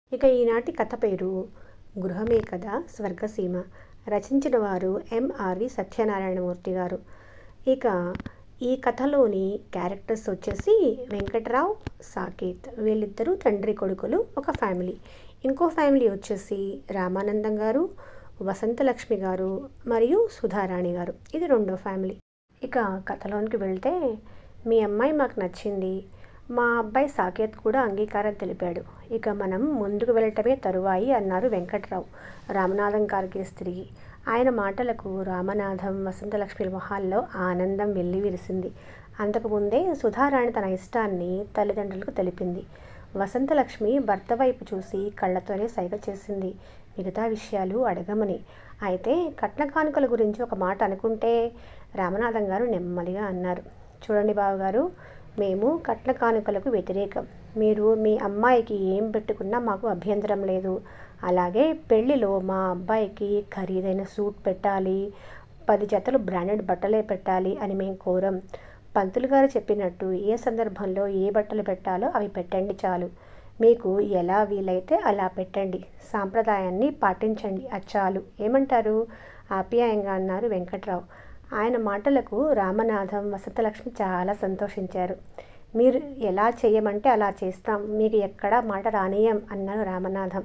ఇక ఈనాటి కథ పేరు గృహమే కథ స్వర్గసీమ రచించిన వారు ఎంఆర్వి సత్యనారాయణమూర్తి గారు ఇక ఈ కథలోని క్యారెక్టర్స్ వచ్చేసి వెంకట్రావు సాకేత్ వీళ్ళిద్దరూ తండ్రి కొడుకులు ఒక ఫ్యామిలీ ఇంకో ఫ్యామిలీ వచ్చేసి రామానందం గారు వసంతలక్ష్మి గారు మరియు సుధారాణి గారు ఇది రెండో ఫ్యామిలీ ఇక కథలోనికి వెళ్తే మీ అమ్మాయి మాకు నచ్చింది మా అబ్బాయి సాకేత్ కూడా అంగీకారం తెలిపాడు ఇక మనం ముందుకు వెళ్ళటమే తరువాయి అన్నారు వెంకట్రావు రామనాథం గారికి తిరిగి ఆయన మాటలకు రామనాథం వసంతలక్ష్మి మొహాల్లో ఆనందం వెళ్ళి విరిసింది అంతకుముందే సుధారాణి తన ఇష్టాన్ని తల్లిదండ్రులకు తెలిపింది వసంతలక్ష్మి భర్త వైపు చూసి కళ్ళతోనే సైగ చేసింది మిగతా విషయాలు అడగమని అయితే కట్న కానుకల గురించి ఒక మాట అనుకుంటే రామనాథం గారు నెమ్మదిగా అన్నారు చూడండి బావగారు మేము కట్న కానుకలకు వ్యతిరేకం మీరు మీ అమ్మాయికి ఏం పెట్టుకున్నా మాకు అభ్యంతరం లేదు అలాగే పెళ్లిలో మా అబ్బాయికి ఖరీదైన సూట్ పెట్టాలి పది జతలు బ్రాండెడ్ బట్టలే పెట్టాలి అని మేము కోరం పంతులు గారు చెప్పినట్టు ఏ సందర్భంలో ఏ బట్టలు పెట్టాలో అవి పెట్టండి చాలు మీకు ఎలా వీలైతే అలా పెట్టండి సాంప్రదాయాన్ని పాటించండి అచ్చాలు ఏమంటారు ఆప్యాయంగా అన్నారు వెంకట్రావు ఆయన మాటలకు రామనాథం వసంతలక్ష్మి చాలా సంతోషించారు మీరు ఎలా చేయమంటే అలా చేస్తాం మీకు ఎక్కడా మాట రానియం అన్నారు రామనాథం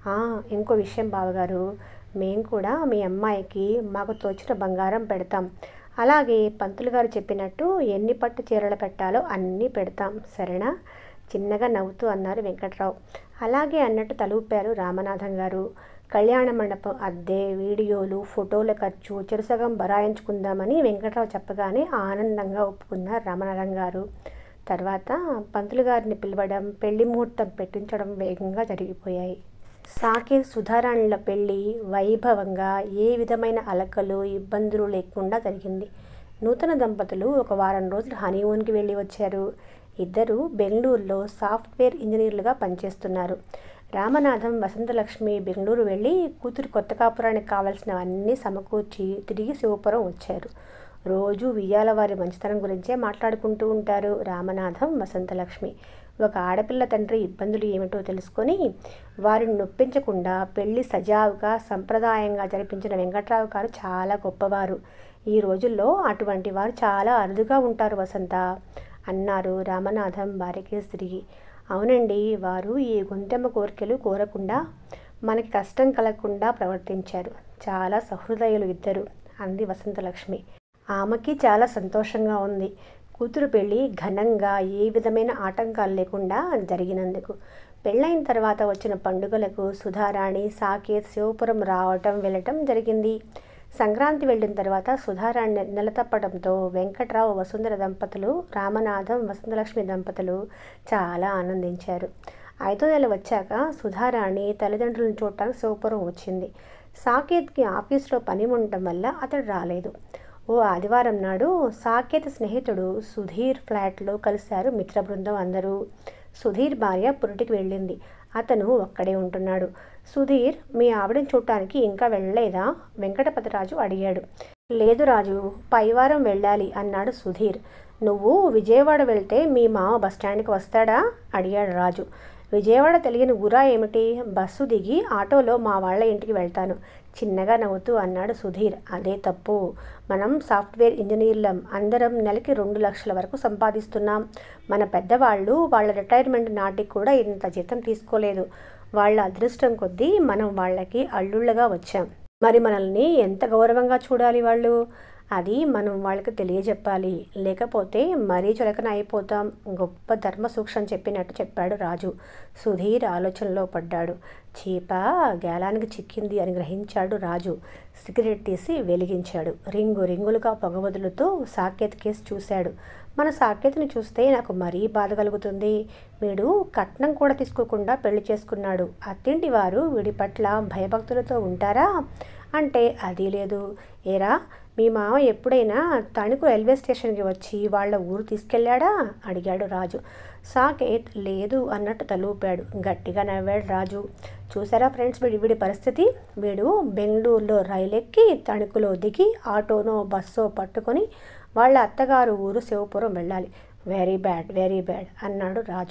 ఇంకో విషయం బావగారు మేము కూడా మీ అమ్మాయికి మాకు తోచిన బంగారం పెడతాం అలాగే పంతులు గారు చెప్పినట్టు ఎన్ని పట్టు చీరలు పెట్టాలో అన్నీ పెడతాం సరేనా చిన్నగా నవ్వుతూ అన్నారు వెంకట్రావు అలాగే అన్నట్టు తలూపారు రామనాథం గారు కళ్యాణ మండపం అద్దె వీడియోలు ఫోటోల ఖర్చు చెరుసగం బరాయించుకుందామని వెంకట్రావు చెప్పగానే ఆనందంగా ఒప్పుకున్నారు రామనాథం గారు తర్వాత పంతులు గారిని పిలవడం పెళ్లి ముహూర్తం పెట్టించడం వేగంగా జరిగిపోయాయి సాకే సుధారాణుల పెళ్లి వైభవంగా ఏ విధమైన అలకలు ఇబ్బందులు లేకుండా జరిగింది నూతన దంపతులు ఒక వారం రోజులు హనీమూన్కి వెళ్ళి వచ్చారు ఇద్దరు బెంగళూరులో సాఫ్ట్వేర్ ఇంజనీర్లుగా పనిచేస్తున్నారు రామనాథం వసంతలక్ష్మి బెంగళూరు వెళ్ళి కూతురు కొత్త కాపురానికి కావాల్సినవన్నీ సమకూర్చి తిరిగి శివపురం వచ్చారు రోజు వియ్యాల వారి మంచితనం గురించే మాట్లాడుకుంటూ ఉంటారు రామనాథం వసంతలక్ష్మి ఒక ఆడపిల్ల తండ్రి ఇబ్బందులు ఏమిటో తెలుసుకొని వారిని నొప్పించకుండా పెళ్లి సజావుగా సంప్రదాయంగా జరిపించిన వెంకట్రావు గారు చాలా గొప్పవారు ఈ రోజుల్లో అటువంటి వారు చాలా అరుదుగా ఉంటారు వసంత అన్నారు రామనాథం భార్యకి తిరిగి అవునండి వారు ఈ గుంతెమ్మ కోరికలు కోరకుండా మనకి కష్టం కలగకుండా ప్రవర్తించారు చాలా సహృదయులు ఇద్దరు అంది వసంతలక్ష్మి ఆమెకి చాలా సంతోషంగా ఉంది కూతురు పెళ్ళి ఘనంగా ఏ విధమైన ఆటంకాలు లేకుండా జరిగినందుకు పెళ్ళైన తర్వాత వచ్చిన పండుగలకు సుధారాణి సాకేత్ శివపురం రావటం వెళ్ళటం జరిగింది సంక్రాంతి వెళ్ళిన తర్వాత సుధారాణి నెల తప్పడంతో వెంకట్రావు వసుంధర దంపతులు రామనాథం వసంతలక్ష్మి దంపతులు చాలా ఆనందించారు ఐదో నెల వచ్చాక సుధారాణి తల్లిదండ్రులను చూడటానికి శివపురం వచ్చింది సాకేత్కి ఆఫీస్లో పని ఉండటం వల్ల అతడు రాలేదు ఓ ఆదివారం నాడు సాకేత్ స్నేహితుడు సుధీర్ ఫ్లాట్లో కలిశారు మిత్ర బృందం అందరూ సుధీర్ భార్య పురిటికి వెళ్ళింది అతను ఒక్కడే ఉంటున్నాడు సుధీర్ మీ ఆవిడని చూడటానికి ఇంకా వెళ్ళలేదా వెంకటపతిరాజు అడిగాడు లేదు రాజు పైవారం వెళ్ళాలి అన్నాడు సుధీర్ నువ్వు విజయవాడ వెళ్తే మీ మామ బస్టాండ్కి వస్తాడా అడిగాడు రాజు విజయవాడ తెలియని ఊరా ఏమిటి బస్సు దిగి ఆటోలో మా వాళ్ళ ఇంటికి వెళ్తాను చిన్నగా నవ్వుతూ అన్నాడు సుధీర్ అదే తప్పు మనం సాఫ్ట్వేర్ ఇంజనీర్లం అందరం నెలకి రెండు లక్షల వరకు సంపాదిస్తున్నాం మన పెద్దవాళ్ళు వాళ్ళ రిటైర్మెంట్ నాటికి కూడా ఇంత జీతం తీసుకోలేదు వాళ్ళ అదృష్టం కొద్దీ మనం వాళ్ళకి అల్లుళ్ళగా వచ్చాం మరి మనల్ని ఎంత గౌరవంగా చూడాలి వాళ్ళు అది మనం వాళ్ళకి తెలియజెప్పాలి లేకపోతే మరీ చులకన అయిపోతాం గొప్ప ధర్మ సూక్ష్మం చెప్పినట్టు చెప్పాడు రాజు సుధీర్ ఆలోచనలో పడ్డాడు చీప గేలానికి చిక్కింది అని గ్రహించాడు రాజు సిగరెట్ తీసి వెలిగించాడు రింగు రింగులుగా పొగ వదులుతూ సాకేత్ కేసు చూశాడు మన సాకేత్ని చూస్తే నాకు మరీ బాధ కలుగుతుంది వీడు కట్నం కూడా తీసుకోకుండా పెళ్లి చేసుకున్నాడు అత్తింటి వారు వీడి పట్ల భయభక్తులతో ఉంటారా అంటే అది లేదు ఏరా మీ మామ ఎప్పుడైనా తణుకు రైల్వే స్టేషన్కి వచ్చి వాళ్ళ ఊరు తీసుకెళ్ళాడా అడిగాడు రాజు సాకేత్ లేదు అన్నట్టు తలూపాడు గట్టిగా నవ్వాడు రాజు చూసారా ఫ్రెండ్స్ వీడి వీడి పరిస్థితి వీడు బెంగళూరులో రైలు ఎక్కి తణుకులో దిగి ఆటోనో బస్సో పట్టుకొని వాళ్ళ అత్తగారు ఊరు శివపురం వెళ్ళాలి వెరీ బ్యాడ్ వెరీ బ్యాడ్ అన్నాడు రాజు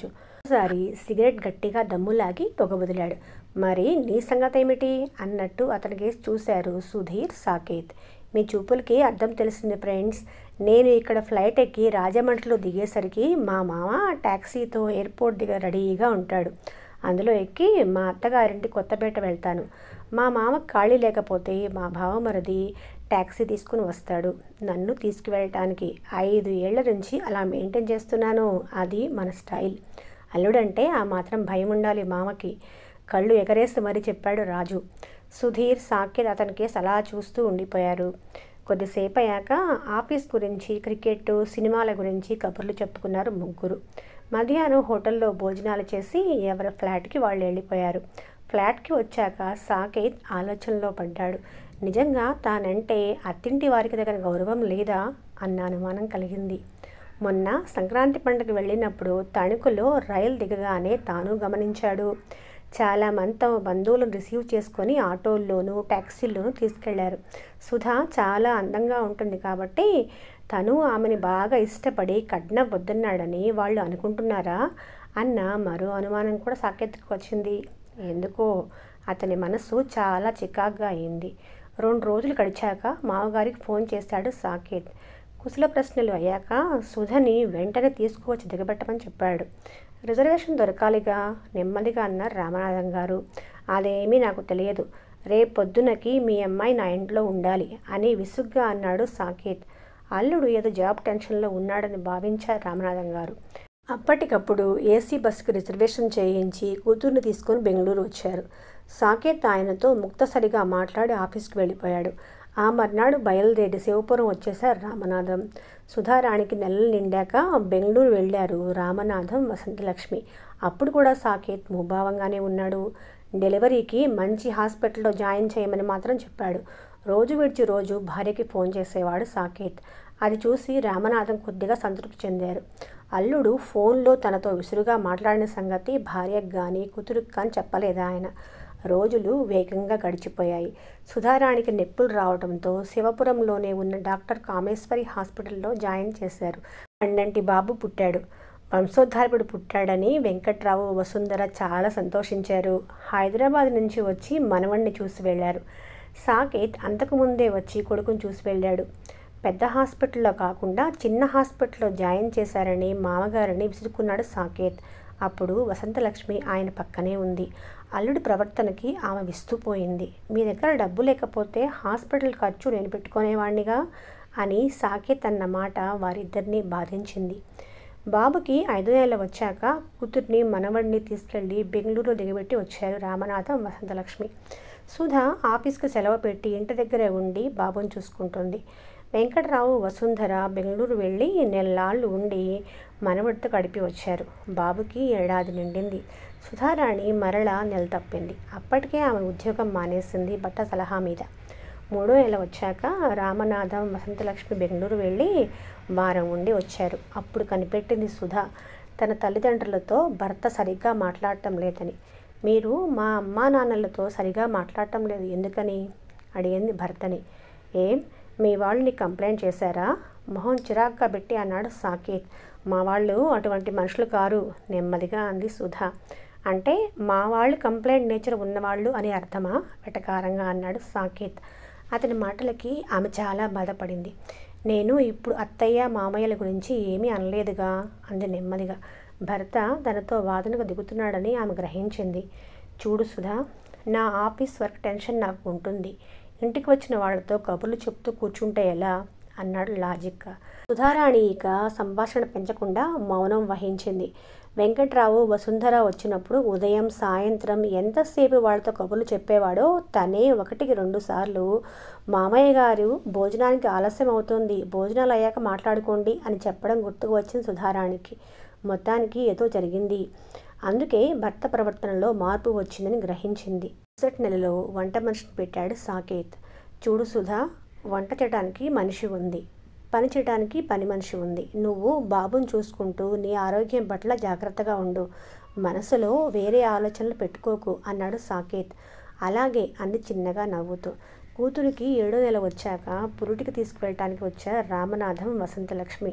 ఒకసారి సిగరెట్ గట్టిగా దమ్ములాగి పొగ వదిలాడు మరి నీ సంగతి ఏమిటి అన్నట్టు అతనికి చూశారు సుధీర్ సాకేత్ మీ చూపులకి అర్థం తెలిసింది ఫ్రెండ్స్ నేను ఇక్కడ ఫ్లైట్ ఎక్కి రాజమండ్రిలో దిగేసరికి మా మామ ట్యాక్సీతో ఎయిర్పోర్ట్ దగ్గర రెడీగా ఉంటాడు అందులో ఎక్కి మా అత్తగారింటి కొత్తపేట వెళ్తాను మా మామ ఖాళీ లేకపోతే మా బావమరిది ట్యాక్సీ తీసుకుని వస్తాడు నన్ను తీసుకువెళ్ళటానికి ఐదు ఏళ్ల నుంచి అలా మెయింటైన్ చేస్తున్నాను అది మన స్టైల్ అల్లుడంటే ఆ మాత్రం భయం ఉండాలి మామకి కళ్ళు ఎగరేసి మరీ చెప్పాడు రాజు సుధీర్ సాకేత్ అతనికి సలహా చూస్తూ ఉండిపోయారు కొద్దిసేపు అయ్యాక ఆఫీస్ గురించి క్రికెట్ సినిమాల గురించి కబుర్లు చెప్పుకున్నారు ముగ్గురు మధ్యాహ్నం హోటల్లో భోజనాలు చేసి ఎవరి ఫ్లాట్కి వాళ్ళు వెళ్ళిపోయారు ఫ్లాట్కి వచ్చాక సాకేత్ ఆలోచనలో పడ్డాడు నిజంగా తానంటే అత్తింటి వారికి దగ్గర గౌరవం లేదా అన్న అనుమానం కలిగింది మొన్న సంక్రాంతి పండుగ వెళ్ళినప్పుడు తణుకులో రైలు దిగగానే తాను గమనించాడు చాలామంది తమ బంధువులను రిసీవ్ చేసుకొని ఆటోల్లోనూ ట్యాక్సీల్లోనూ తీసుకెళ్లారు సుధా చాలా అందంగా ఉంటుంది కాబట్టి తను ఆమెని బాగా ఇష్టపడి కట్నం వద్దన్నాడని వాళ్ళు అనుకుంటున్నారా అన్న మరో అనుమానం కూడా సాకేత్కి వచ్చింది ఎందుకో అతని మనసు చాలా చికాగ్గా అయింది రెండు రోజులు గడిచాక మామగారికి ఫోన్ చేశాడు సాకేత్ కుశల ప్రశ్నలు అయ్యాక సుధని వెంటనే తీసుకువచ్చి దిగబెట్టమని చెప్పాడు రిజర్వేషన్ దొరకాలిగా నెమ్మదిగా అన్నారు రామనాథం గారు అదేమీ నాకు తెలియదు రేపొద్దునకి మీ అమ్మాయి నా ఇంట్లో ఉండాలి అని విసుగ్గా అన్నాడు సాకేత్ అల్లుడు ఏదో జాబ్ టెన్షన్లో ఉన్నాడని భావించారు రామనాథం గారు అప్పటికప్పుడు ఏసీ బస్సుకు రిజర్వేషన్ చేయించి కూతుర్ని తీసుకొని బెంగళూరు వచ్చారు సాకేత్ ఆయనతో ముక్తసరిగా మాట్లాడి ఆఫీస్కి వెళ్ళిపోయాడు ఆ మర్నాడు బయలుదేరి శివపురం వచ్చేశారు రామనాథం సుధారాణికి నెలలు నిండాక బెంగళూరు వెళ్ళారు రామనాథం వసంతలక్ష్మి అప్పుడు కూడా సాకేత్ ముభావంగానే ఉన్నాడు డెలివరీకి మంచి హాస్పిటల్లో జాయిన్ చేయమని మాత్రం చెప్పాడు రోజు విడిచి రోజు భార్యకి ఫోన్ చేసేవాడు సాకేత్ అది చూసి రామనాథం కొద్దిగా సంతృప్తి చెందారు అల్లుడు ఫోన్లో తనతో విసురుగా మాట్లాడిన సంగతి భార్యకు కానీ కూతురుకు కానీ చెప్పలేదా ఆయన రోజులు వేగంగా గడిచిపోయాయి సుధారాణికి నొప్పులు రావడంతో శివపురంలోనే ఉన్న డాక్టర్ కామేశ్వరి హాస్పిటల్లో జాయిన్ చేశారు పండంటి బాబు పుట్టాడు వంశోద్ధారకుడు పుట్టాడని వెంకట్రావు వసుంధర చాలా సంతోషించారు హైదరాబాద్ నుంచి వచ్చి మనవణ్ణి చూసి వెళ్ళారు సాకేత్ అంతకుముందే వచ్చి కొడుకుని చూసి వెళ్ళాడు పెద్ద హాస్పిటల్లో కాకుండా చిన్న హాస్పిటల్లో జాయిన్ చేశారని మామగారిని విసురుకున్నాడు సాకేత్ అప్పుడు వసంతలక్ష్మి ఆయన పక్కనే ఉంది అల్లుడి ప్రవర్తనకి ఆమె విస్తుపోయింది మీ దగ్గర డబ్బు లేకపోతే హాస్పిటల్ ఖర్చు నేను పెట్టుకునేవాణ్ణిగా అని సాకేత్ అన్న మాట వారిద్దరిని బాధించింది బాబుకి ఐదు నెలలు వచ్చాక కూతుర్ని మనవడిని తీసుకెళ్లి బెంగళూరు దిగబెట్టి వచ్చారు రామనాథం వసంతలక్ష్మి సుధా ఆఫీస్కి సెలవు పెట్టి ఇంటి దగ్గరే ఉండి బాబుని చూసుకుంటుంది వెంకట్రావు వసుంధర బెంగళూరు వెళ్ళి నెలలాళ్ళు ఉండి మనవడితో గడిపి వచ్చారు బాబుకి ఏడాది నిండింది సుధారాణి మరల నెల తప్పింది అప్పటికే ఆమె ఉద్యోగం మానేసింది బట్ట సలహా మీద మూడో నెల వచ్చాక రామనాథం వసంతలక్ష్మి బెంగళూరు వెళ్ళి వారం ఉండి వచ్చారు అప్పుడు కనిపెట్టింది సుధా తన తల్లిదండ్రులతో భర్త సరిగ్గా మాట్లాడటం లేదని మీరు మా అమ్మా నాన్నలతో సరిగా మాట్లాడటం లేదు ఎందుకని అడిగింది భర్తని ఏం మీ వాళ్ళని కంప్లైంట్ చేశారా మొహం చిరాగ్గా పెట్టి అన్నాడు సాకేత్ మా వాళ్ళు అటువంటి మనుషులు కారు నెమ్మదిగా అంది సుధా అంటే మా వాళ్ళు కంప్లైంట్ నేచర్ ఉన్నవాళ్ళు అని అర్థమా వెటకారంగా అన్నాడు సాకేత్ అతని మాటలకి ఆమె చాలా బాధపడింది నేను ఇప్పుడు అత్తయ్య మామయ్యల గురించి ఏమీ అనలేదుగా అంది నెమ్మదిగా భర్త తనతో వాదనకు దిగుతున్నాడని ఆమె గ్రహించింది చూడు సుధా నా ఆఫీస్ వర్క్ టెన్షన్ నాకు ఉంటుంది ఇంటికి వచ్చిన వాళ్ళతో కబుర్లు చెప్తూ కూర్చుంటే ఎలా అన్నాడు లాజిక్గా సుధారాణి ఇక సంభాషణ పెంచకుండా మౌనం వహించింది వెంకట్రావు వసుంధర వచ్చినప్పుడు ఉదయం సాయంత్రం ఎంతసేపు వాళ్ళతో కబుర్లు చెప్పేవాడో తనే ఒకటికి రెండు సార్లు మామయ్య గారు భోజనానికి ఆలస్యం అవుతుంది భోజనాలు అయ్యాక మాట్లాడుకోండి అని చెప్పడం గుర్తుకు వచ్చింది సుధారాణికి మొత్తానికి ఏదో జరిగింది అందుకే భర్త ప్రవర్తనలో మార్పు వచ్చిందని గ్రహించింది మరుసటి నెలలో వంట మనిషిని పెట్టాడు సాకేత్ చూడు సుధా వంట చేయడానికి మనిషి ఉంది పని చేయడానికి పని మనిషి ఉంది నువ్వు బాబుని చూసుకుంటూ నీ ఆరోగ్యం పట్ల జాగ్రత్తగా ఉండు మనసులో వేరే ఆలోచనలు పెట్టుకోకు అన్నాడు సాకేత్ అలాగే అంది చిన్నగా నవ్వుతూ కూతురికి ఏడో నెల వచ్చాక పురుటికి తీసుకువెళ్ళటానికి వచ్చారు రామనాథం వసంతలక్ష్మి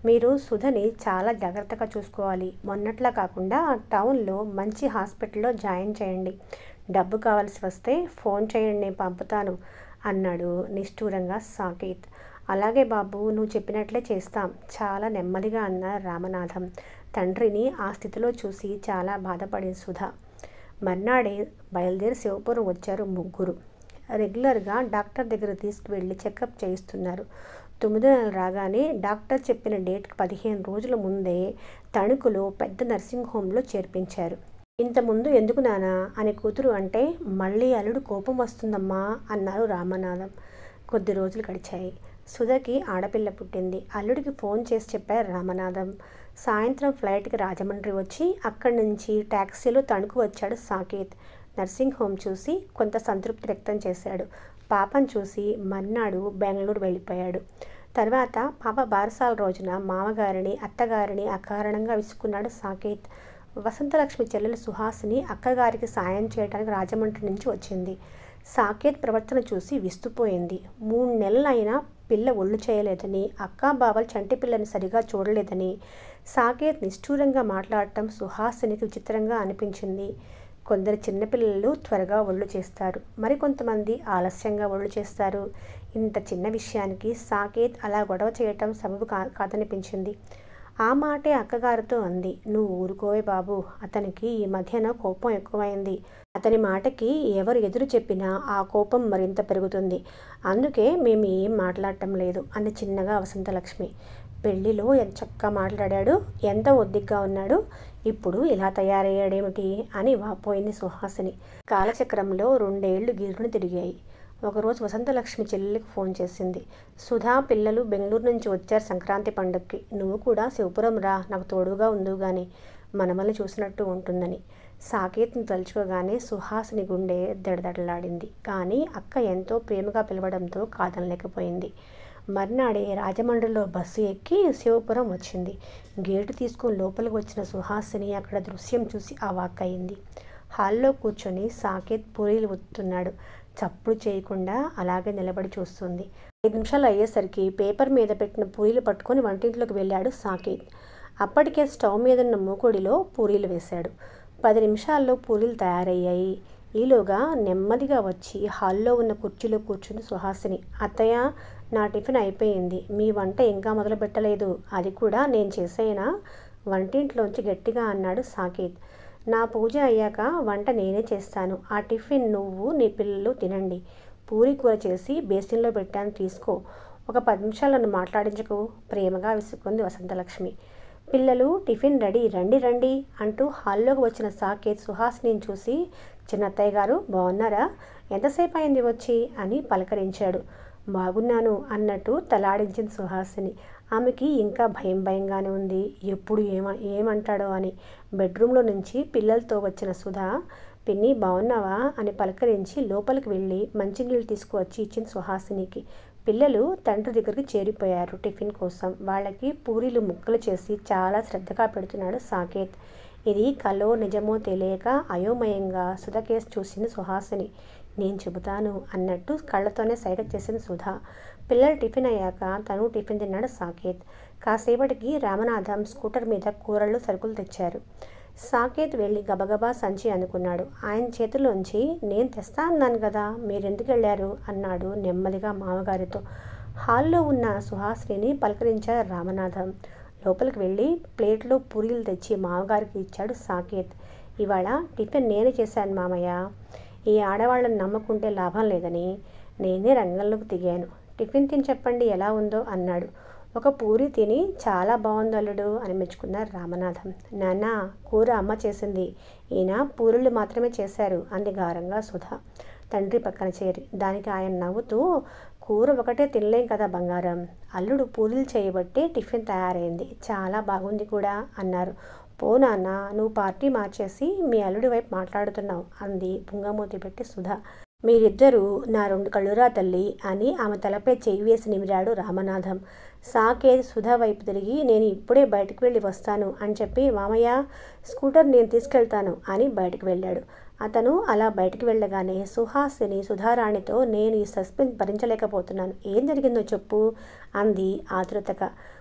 మీరు సుధని చాలా జాగ్రత్తగా చూసుకోవాలి మొన్నట్లా కాకుండా టౌన్లో మంచి హాస్పిటల్లో జాయిన్ చేయండి డబ్బు కావాల్సి వస్తే ఫోన్ చేయండి నేను పంపుతాను అన్నాడు నిష్ఠూరంగా సాకేత్ అలాగే బాబు నువ్వు చెప్పినట్లే చేస్తాం చాలా నెమ్మదిగా అన్న రామనాథం తండ్రిని ఆ స్థితిలో చూసి చాలా బాధపడింది సుధ మర్నాడే బయలుదేరి శివపురం వచ్చారు ముగ్గురు రెగ్యులర్గా డాక్టర్ దగ్గర తీసుకువెళ్ళి చెకప్ చేయిస్తున్నారు తొమ్మిదో నెల రాగానే డాక్టర్ చెప్పిన డేట్కి పదిహేను రోజుల ముందే తణుకులో పెద్ద నర్సింగ్ హోమ్లో చేర్పించారు ఇంతకుముందు ఎందుకు నానా అని కూతురు అంటే మళ్ళీ అల్లుడు కోపం వస్తుందమ్మా అన్నారు రామనాథం కొద్ది రోజులు గడిచాయి సుధకి ఆడపిల్ల పుట్టింది అల్లుడికి ఫోన్ చేసి చెప్పారు రామనాథం సాయంత్రం ఫ్లైట్కి రాజమండ్రి వచ్చి అక్కడి నుంచి ట్యాక్సీలో తణుకు వచ్చాడు సాకేత్ నర్సింగ్ హోమ్ చూసి కొంత సంతృప్తి వ్యక్తం చేశాడు పాపను చూసి మర్నాడు బెంగళూరు వెళ్ళిపోయాడు తర్వాత పాప బారసాల రోజున మామగారిని అత్తగారిని అకారణంగా విసుకున్నాడు సాకేత్ వసంతలక్ష్మి చెల్లెలు సుహాసిని అక్కగారికి సాయం చేయడానికి రాజమండ్రి నుంచి వచ్చింది సాకేత్ ప్రవర్తన చూసి విస్తుపోయింది మూడు నెలలైనా పిల్ల ఒళ్ళు చేయలేదని అక్కా బావలు చంటి పిల్లని సరిగా చూడలేదని సాకేత్ నిష్ఠూరంగా మాట్లాడటం సుహాసినికి విచిత్రంగా అనిపించింది కొందరు చిన్నపిల్లలు త్వరగా ఒళ్ళు చేస్తారు మరికొంతమంది ఆలస్యంగా ఒళ్ళు చేస్తారు ఇంత చిన్న విషయానికి సాకేత్ అలా గొడవ చేయటం సబబు కా కాదనిపించింది ఆ మాటే అక్కగారితో అంది నువ్వు ఊరుకోవే బాబు అతనికి ఈ మధ్యన కోపం ఎక్కువైంది అతని మాటకి ఎవరు ఎదురు చెప్పినా ఆ కోపం మరింత పెరుగుతుంది అందుకే మేము ఏం మాట్లాడటం లేదు అంది చిన్నగా వసంతలక్ష్మి పెళ్లిలో ఎంత చక్కగా మాట్లాడాడు ఎంత ఒద్దిగ్గా ఉన్నాడు ఇప్పుడు ఇలా తయారయ్యాడేమిటి అని వాపోయింది సుహాసిని కాలచక్రంలో రెండేళ్లు గిరును తిరిగాయి ఒకరోజు వసంతలక్ష్మి చెల్లెలికి ఫోన్ చేసింది సుధా పిల్లలు బెంగళూరు నుంచి వచ్చారు సంక్రాంతి పండుగకి నువ్వు కూడా శివపురం రా నాకు తోడుగా ఉండు గాని మనమల్ని చూసినట్టు ఉంటుందని సాకేత్ని తలుచుకోగానే సుహాసిని గుండె దడదడలాడింది కానీ అక్క ఎంతో ప్రేమగా పిలవడంతో కాదనలేకపోయింది మర్నాడే రాజమండ్రిలో బస్సు ఎక్కి శివపురం వచ్చింది గేటు తీసుకుని లోపలికి వచ్చిన సుహాసిని అక్కడ దృశ్యం చూసి అవాక్కయింది హాల్లో కూర్చొని సాకేత్ పూరీలు ఉత్తున్నాడు చప్పుడు చేయకుండా అలాగే నిలబడి చూస్తుంది ఐదు నిమిషాలు అయ్యేసరికి పేపర్ మీద పెట్టిన పూరీలు పట్టుకొని వంటింట్లోకి వెళ్ళాడు సాకేత్ అప్పటికే స్టవ్ మీద ఉన్న మూకుడిలో పూరీలు వేశాడు పది నిమిషాల్లో పూరీలు తయారయ్యాయి ఈలోగా నెమ్మదిగా వచ్చి హాల్లో ఉన్న కుర్చీలో కూర్చుని సుహాసిని అత్తయ్య నా టిఫిన్ అయిపోయింది మీ వంట ఇంకా మొదలు పెట్టలేదు అది కూడా నేను చేసేనా వంటింట్లోంచి గట్టిగా అన్నాడు సాకేత్ నా పూజ అయ్యాక వంట నేనే చేస్తాను ఆ టిఫిన్ నువ్వు నీ పిల్లలు తినండి పూరి కూర చేసి బేసిన్లో పెట్టాను తీసుకో ఒక పది నిమిషాలు నన్ను మాట్లాడించకు ప్రేమగా విసుక్కుంది వసంతలక్ష్మి పిల్లలు టిఫిన్ రెడీ రండి రండి అంటూ హాల్లోకి వచ్చిన సాకేత్ సుహాసిని చూసి చిన్నత్తయ్య గారు బాగున్నారా ఎంతసేపు అయింది వచ్చి అని పలకరించాడు బాగున్నాను అన్నట్టు తలాడించింది సుహాసిని ఆమెకి ఇంకా భయం భయంగానే ఉంది ఎప్పుడు ఏమ ఏమంటాడో అని బెడ్రూమ్లో నుంచి పిల్లలతో వచ్చిన సుధా పిన్ని బాగున్నావా అని పలకరించి లోపలికి వెళ్ళి మంచినీళ్ళు తీసుకువచ్చి ఇచ్చింది సుహాసినికి పిల్లలు తండ్రి దగ్గరికి చేరిపోయారు టిఫిన్ కోసం వాళ్ళకి పూరీలు ముక్కలు చేసి చాలా శ్రద్ధగా పెడుతున్నాడు సాకేత్ ఇది కలో నిజమో తెలియక అయోమయంగా సుధకేసి చూసింది సుహాసిని నేను చెబుతాను అన్నట్టు కళ్ళతోనే సైగ చేసింది సుధా పిల్లలు టిఫిన్ అయ్యాక తను టిఫిన్ తిన్నాడు సాకేత్ కాసేపటికి రామనాథం స్కూటర్ మీద కూరళ్ళు సరుకులు తెచ్చారు సాకేత్ వెళ్ళి గబగబా సంచి అనుకున్నాడు ఆయన చేతిలోంచి నేను తెస్తా అన్నాను కదా మీరెందుకు వెళ్ళారు అన్నాడు నెమ్మదిగా మామగారితో హాల్లో ఉన్న సుహాసిని పలకరించారు రామనాథం లోపలికి వెళ్ళి ప్లేట్లో పూరీలు తెచ్చి మామగారికి ఇచ్చాడు సాకేత్ ఇవాళ టిఫిన్ నేనే చేశాను మామయ్య ఈ ఆడవాళ్ళని నమ్మకుంటే లాభం లేదని నేనే రంగంలోకి దిగాను టిఫిన్ తిని చెప్పండి ఎలా ఉందో అన్నాడు ఒక పూరి తిని చాలా బాగుంది అల్లుడు అని మెచ్చుకున్నారు రామనాథం నాన్న కూర అమ్మ చేసింది ఈయన పూరీలు మాత్రమే చేశారు అంది గారంగా సుధా తండ్రి పక్కన చేరి దానికి ఆయన నవ్వుతూ కూర ఒకటే తినలేం కదా బంగారం అల్లుడు పూరీలు చేయబట్టి టిఫిన్ తయారైంది చాలా బాగుంది కూడా అన్నారు పో నాన్న నువ్వు పార్టీ మార్చేసి మీ అల్లుడి వైపు మాట్లాడుతున్నావు అంది బుంగమూతి పెట్టి సుధా మీరిద్దరూ నా రెండు కళ్ళురా తల్లి అని ఆమె తలపై చెయ్యి వేసి నిమిరాడు రామనాథం సాకే సుధా వైపు తిరిగి నేను ఇప్పుడే బయటకు వెళ్ళి వస్తాను అని చెప్పి మామయ్య స్కూటర్ నేను తీసుకెళ్తాను అని బయటకు వెళ్ళాడు అతను అలా బయటికి వెళ్ళగానే సుహాసిని సుధారాణితో నేను ఈ సస్పెన్స్ భరించలేకపోతున్నాను ఏం జరిగిందో చెప్పు అంది ఆతృతగా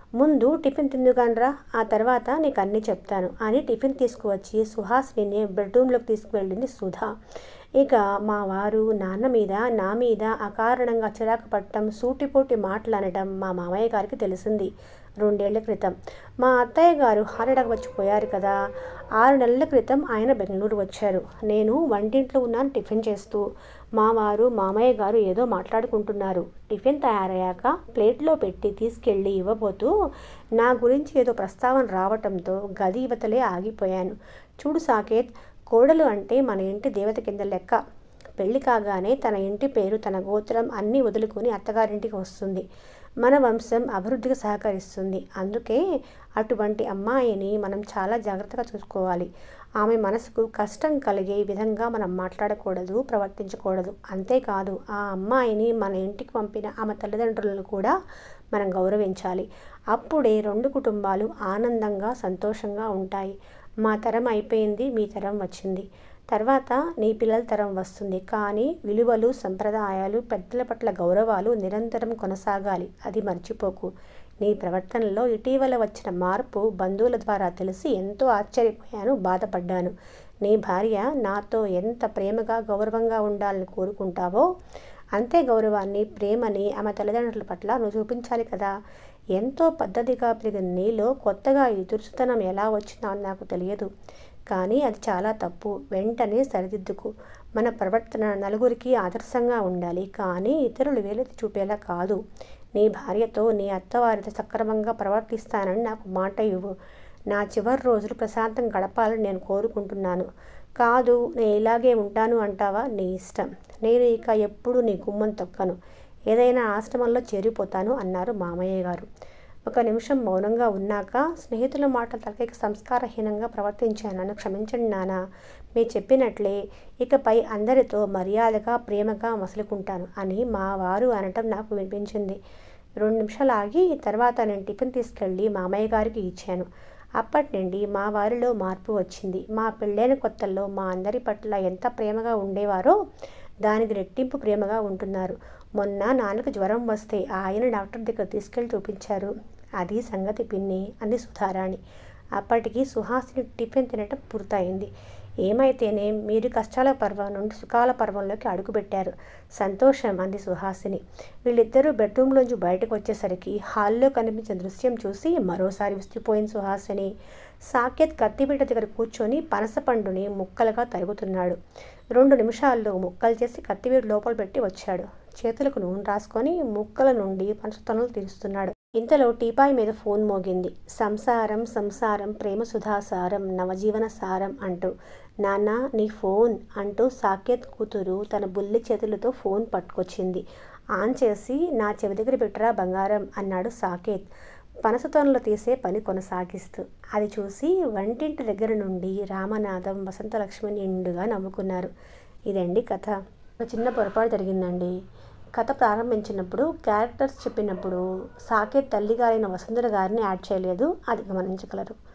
ముందు టిఫిన్ తిందుగానరా ఆ తర్వాత నీకు అన్నీ చెప్తాను అని టిఫిన్ తీసుకువచ్చి సుహాసిని బెడ్రూమ్లోకి తీసుకువెళ్ళింది సుధా ఇక మా వారు నాన్న మీద నా మీద అకారణంగా చిరాకు పట్టడం సూటిపోటి మాటలు అనడం మా మామయ్య గారికి తెలిసింది రెండేళ్ల క్రితం మా అత్తయ్య గారు హార్ట్ అటాక్ వచ్చి పోయారు కదా ఆరు నెలల క్రితం ఆయన బెంగళూరు వచ్చారు నేను వంటింట్లో ఉన్నాను టిఫిన్ చేస్తూ మా వారు మామయ్య గారు ఏదో మాట్లాడుకుంటున్నారు టిఫిన్ తయారయ్యాక ప్లేట్లో పెట్టి తీసుకెళ్ళి ఇవ్వబోతూ నా గురించి ఏదో ప్రస్తావన రావటంతో గది యువతలే ఆగిపోయాను చూడు సాకేత్ కోడలు అంటే మన ఇంటి దేవత కింద లెక్క పెళ్లి కాగానే తన ఇంటి పేరు తన గోత్రం అన్నీ వదులుకొని అత్తగారింటికి వస్తుంది మన వంశం అభివృద్ధికి సహకరిస్తుంది అందుకే అటువంటి అమ్మాయిని మనం చాలా జాగ్రత్తగా చూసుకోవాలి ఆమె మనసుకు కష్టం కలిగే విధంగా మనం మాట్లాడకూడదు ప్రవర్తించకూడదు అంతేకాదు ఆ అమ్మాయిని మన ఇంటికి పంపిన ఆమె తల్లిదండ్రులను కూడా మనం గౌరవించాలి అప్పుడే రెండు కుటుంబాలు ఆనందంగా సంతోషంగా ఉంటాయి మా తరం అయిపోయింది మీ తరం వచ్చింది తర్వాత నీ పిల్లల తరం వస్తుంది కానీ విలువలు సంప్రదాయాలు పెద్దల పట్ల గౌరవాలు నిరంతరం కొనసాగాలి అది మర్చిపోకు నీ ప్రవర్తనలో ఇటీవల వచ్చిన మార్పు బంధువుల ద్వారా తెలిసి ఎంతో ఆశ్చర్యపోయాను బాధపడ్డాను నీ భార్య నాతో ఎంత ప్రేమగా గౌరవంగా ఉండాలని కోరుకుంటావో అంతే గౌరవాన్ని ప్రేమని ఆమె తల్లిదండ్రుల పట్ల నువ్వు చూపించాలి కదా ఎంతో పద్ధతిగా పెరిగిన నీలో కొత్తగా ఈ దురుసుతనం ఎలా వచ్చిందో నాకు తెలియదు కానీ అది చాలా తప్పు వెంటనే సరిదిద్దుకు మన ప్రవర్తన నలుగురికి ఆదర్శంగా ఉండాలి కానీ ఇతరులు వేలెత్తి చూపేలా కాదు నీ భార్యతో నీ అత్తవారితో సక్రమంగా ప్రవర్తిస్తానని నాకు మాట ఇవ్వు నా చివరి రోజులు ప్రశాంతం గడపాలని నేను కోరుకుంటున్నాను కాదు నేను ఇలాగే ఉంటాను అంటావా నీ ఇష్టం నేను ఇక ఎప్పుడు నీ గుమ్మం తొక్కను ఏదైనా ఆశ్రమంలో చేరిపోతాను అన్నారు మామయ్య గారు ఒక నిమిషం మౌనంగా ఉన్నాక స్నేహితుల మాటల తలకైకి సంస్కారహీనంగా ప్రవర్తించాను నన్ను క్షమించండి నాన్న మీరు చెప్పినట్లే ఇకపై అందరితో మర్యాదగా ప్రేమగా మసులుకుంటాను అని మా వారు అనటం నాకు వినిపించింది రెండు నిమిషాలు ఆగి తర్వాత నేను టిఫిన్ తీసుకెళ్ళి మామయ్య గారికి ఇచ్చాను అప్పటి నుండి మా వారిలో మార్పు వచ్చింది మా పెళ్ళైన కొత్తల్లో మా అందరి పట్ల ఎంత ప్రేమగా ఉండేవారో దానికి రెట్టింపు ప్రేమగా ఉంటున్నారు మొన్న నాన్నకు జ్వరం వస్తే ఆయన డాక్టర్ దగ్గర తీసుకెళ్ళి చూపించారు అది సంగతి పిన్ని అంది సుధారాణి అప్పటికి సుహాసిని టిఫిన్ తినటం పూర్తయింది ఏమైతేనే మీరు కష్టాల పర్వం నుండి సుఖాల పర్వంలోకి అడుగుపెట్టారు సంతోషం అంది సుహాసిని వీళ్ళిద్దరూ బెడ్రూమ్లోంచి బయటకు వచ్చేసరికి హాల్లో కనిపించిన దృశ్యం చూసి మరోసారి విసిపోయింది సుహాసిని సాకేత్ కత్తిపీట దగ్గర కూర్చొని పనసపండుని ముక్కలుగా తరుగుతున్నాడు రెండు నిమిషాల్లో ముక్కలు చేసి కత్తిపీట లోపల పెట్టి వచ్చాడు చేతులకు నూనె రాసుకొని ముక్కల నుండి పంచతనులు తీరుస్తున్నాడు ఇంతలో టీపాయ్ మీద ఫోన్ మోగింది సంసారం సంసారం ప్రేమ సుధాసారం నవజీవన సారం అంటూ నాన్న నీ ఫోన్ అంటూ సాకేత్ కూతురు తన బుల్లి చేతులతో ఫోన్ పట్టుకొచ్చింది ఆన్ చేసి నా చెవి దగ్గర పెట్టరా బంగారం అన్నాడు సాకేత్ పనసతోనలు తీసే పని కొనసాగిస్తూ అది చూసి వంటింటి దగ్గర నుండి రామనాథం వసంతలక్ష్మి నిండుగా నవ్వుకున్నారు ఇదండి కథ ఒక చిన్న పొరపాటు జరిగిందండి కథ ప్రారంభించినప్పుడు క్యారెక్టర్స్ చెప్పినప్పుడు సాకేత్ తల్లి గారైన వసుంధర గారిని యాడ్ చేయలేదు అది గమనించగలరు